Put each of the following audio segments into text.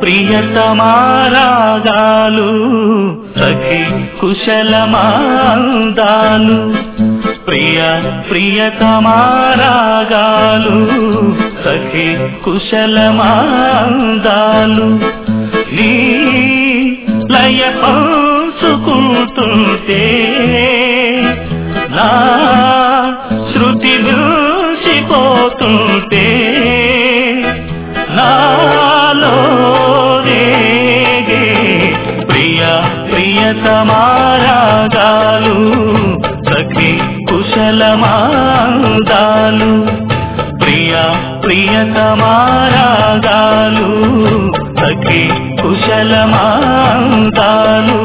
ప్రియతమారాగాలు సఖి కుశలమాందాలు ప్రియ ప్రియతమారాగాలు సఖి కుశలమాందాలు నీ లయ పంచుకుంటుంటే నా శృతి మిల్చిపోతుంటే నాలో రేగే ప్రియ ప్రియతమారాగాలు సఖి కుశలమాందాలు ప్రియ ప్రియతమారాగాలు సఖి కుశలమాందాలు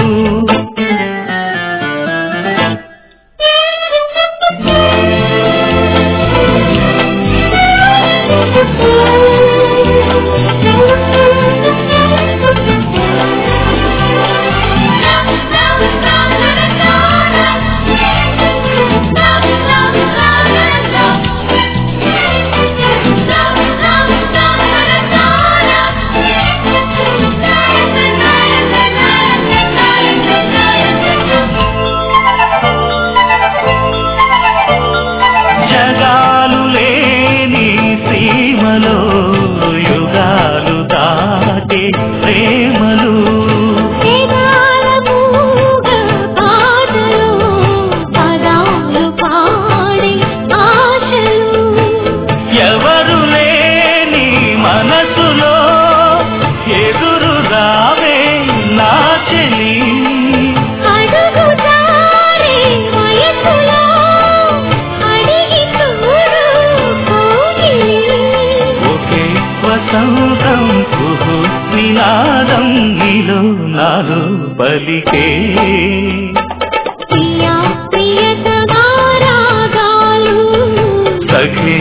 జగాలు లేని సీమలో యుగాలు దాటే ప్రేమలు వేదాల మూగ పాటలు పదాలు పాడే ఆశలు ఎవరు లేని మనసులో ఎదురు రావే నా చెలి అడుగు జారే వయసులో అడిగి చూడు కోగిలి ఒకే వసంతం కుహు నినాదం నీలో నాలో పలికే ప్రియా ప్రియతమారాగాలు సఖి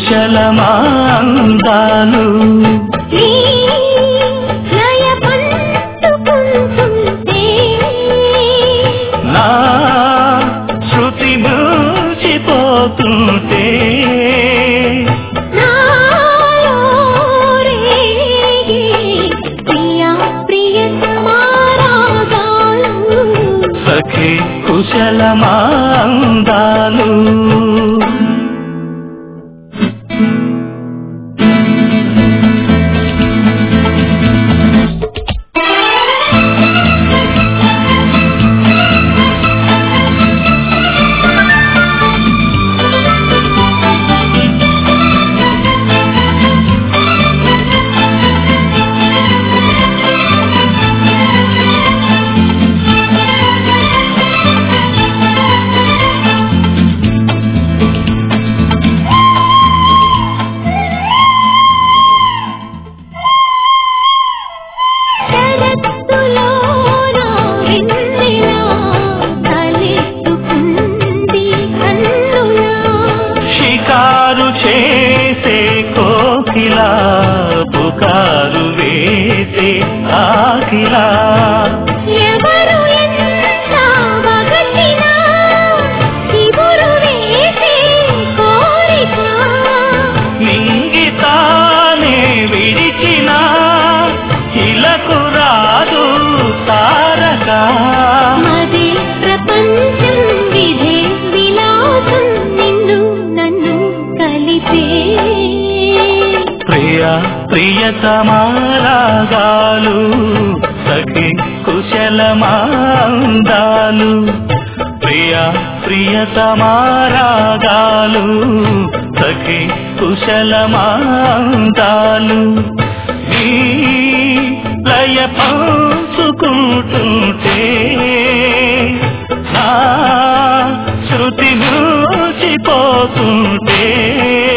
కుశలమాందాలు నీ లయ పంచుకుంటుంటే నా శృతి మిల్చిపోతుంటే నాలో రేగే ప్రియా ప్రియతమారాగాలు సఖి కుశలమాందాలు శరత్తులోన వెన్నెల తలెత్తుకుంది కన్నులా షికారు చేసే కోకిలా పుకారు వేసే ఆకిలా ఎవరు ఎంత వగచినా చిగురు వేసే కోరిక నింగితానే విడిచిన ఇలకు రాదు తారక మది ప్రపంచం విధే విలాసం నిన్ను నన్ను కలిపే ప్రియ ప్రియతమారాగాలు సఖి కుశలమాందాలు ప్రియ ప్రియతమారాగాలు సఖి కుశలమాందాలు నీ లయ పంచుకుంటుంటే నా శృతి మిల్చిపోతుంటే